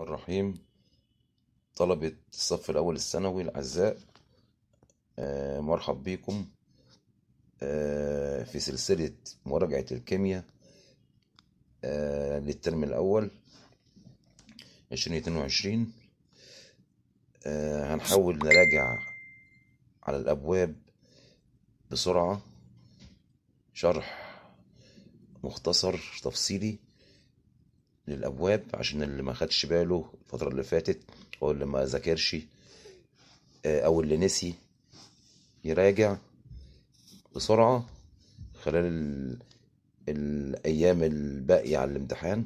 الرحمن الرحيم طلبة الصف الأول الثانوي الأعزاء آه، مرحب بكم آه، في سلسلة مراجعة الكيمياء آه، للترم الأول عشرين اتنين وعشرين هنحاول نراجع على الأبواب بسرعة شرح مختصر تفصيلي للابواب عشان اللي ما خدش باله الفتره اللي فاتت او اللي ما ذاكرش آه، او اللي نسي يراجع بسرعه خلال ال... الايام الباقيه على الامتحان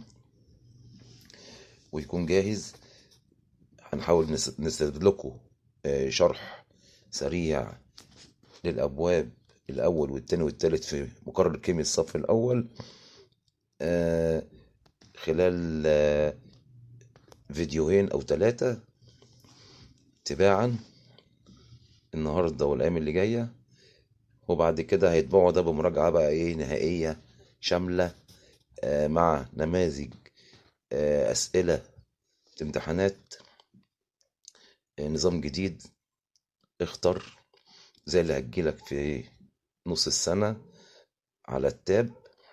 ويكون جاهز هنحاول نسرد لكم آه، شرح سريع للابواب الاول والتاني والتالت في مقرر الكيمياء الصف الاول آه خلال آه، فيديوهين او ثلاثة تباعا النهاردة والايام اللي جاية وبعد كده هيتبعوا ده بمراجعة بقى ايه نهائية شاملة آه، مع نماذج آه، اسئلة امتحانات نظام جديد اختر زي اللي هتجيلك في نص السنة على التاب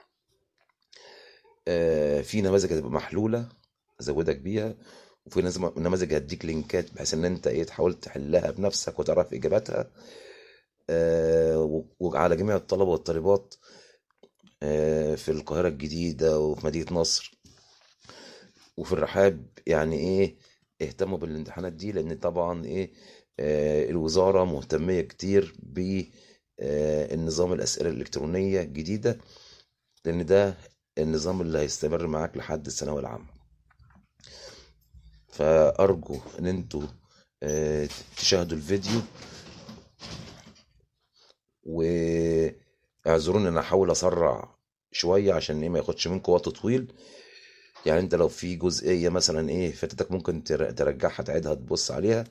آه، في نماذج هتبقى محلوله ازودك بيها وفي نماذج هديك لينكات بحيث ان انت ايه تحاول تحلها بنفسك وتعرف اجاباتها آه، وعلى جميع الطلبه والطالبات آه، في القاهره الجديده وفي مدينه نصر وفي الرحاب يعني ايه اهتموا بالامتحانات دي لان طبعا ايه الوزاره مهتميه كتير بالنظام الاسئله الالكترونيه الجديده لان ده النظام اللي هيستمر معاك لحد الثانوية العامة فأرجو إن انتوا آه، تشاهدوا الفيديو واعذروني انا احاول اسرع شويه عشان ايه ما ياخدش منكم وقت طويل يعني انت لو في جزئيه مثلا ايه فاتتك ممكن ترجعها تعيدها تبص عليها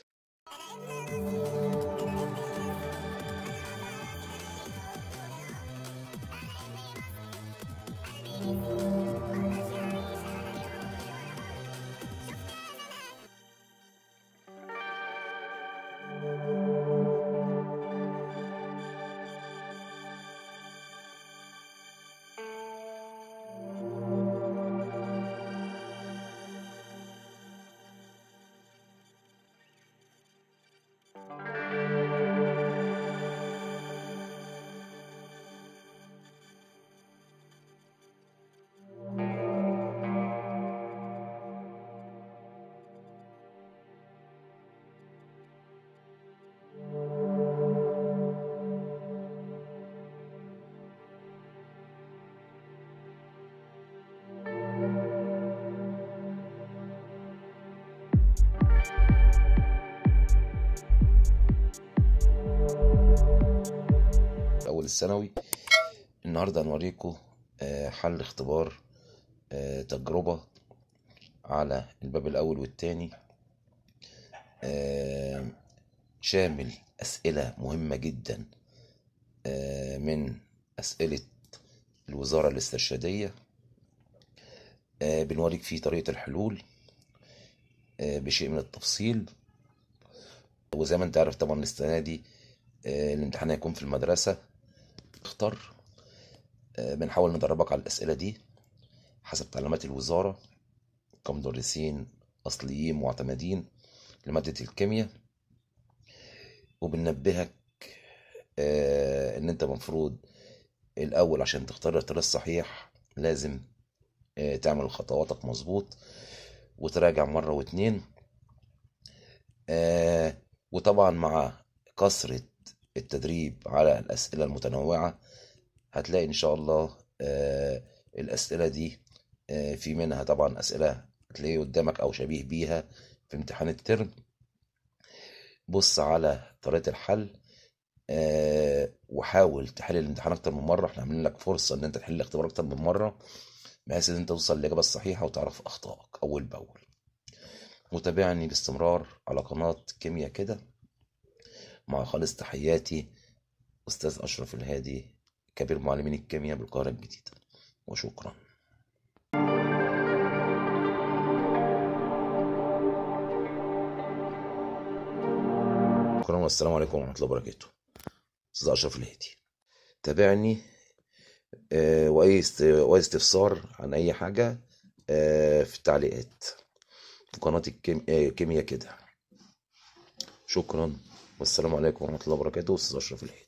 الثانوي النهاردة هنوريكم آه، حل اختبار آه، تجربة على الباب الأول والتاني آه، شامل أسئلة مهمة جدا من أسئلة الوزارة الاسترشادية بنوريك فيه طريقة الحلول بشيء من التفصيل وزي ما انت عارف طبعا السنة دي الامتحان هيكون في المدرسة اختار آه، بنحاول ندربك على الأسئلة دي حسب تعليمات الوزارة كمدرسين أصليين معتمدين لمادة الكيمياء وبننبهك آه، إن أنت مفروض الأول عشان تختار الاختيار الصحيح لازم آه، تعمل خطواتك مظبوط وتراجع مرة واتنين وطبعا مع كثرة التدريب على الأسئلة المتنوعة هتلاقي إن شاء الله آه، الأسئلة دي آه، في منها طبعا أسئلة هتلاقي قدامك أو شبيه بيها في امتحان الترم بص على طريقة الحل آه، وحاول تحل الامتحان أكتر من مرة احنا عاملين لك فرصة إن أنت تحل الاختبار أكتر من مرة بحيث إن أنت توصل للإجابة الصحيحة وتعرف أخطائك أول بأول متابعني باستمرار على قناة كيمياء كده مع خالص تحياتي أستاذ أشرف الهادي كبير معلمين الكيمياء بالقاهرة الجديدة وشكرا شكرا والسلام عليكم ورحمة الله وبركاته أستاذ أشرف الهادي تابعني آه، وأي است- وأي استفسار عن أي حاجة آه، في التعليقات في قناة الكيم- آه، كيميا كده شكرا والسلام عليكم ورحمة الله وبركاته أستاذ أشرف الهادي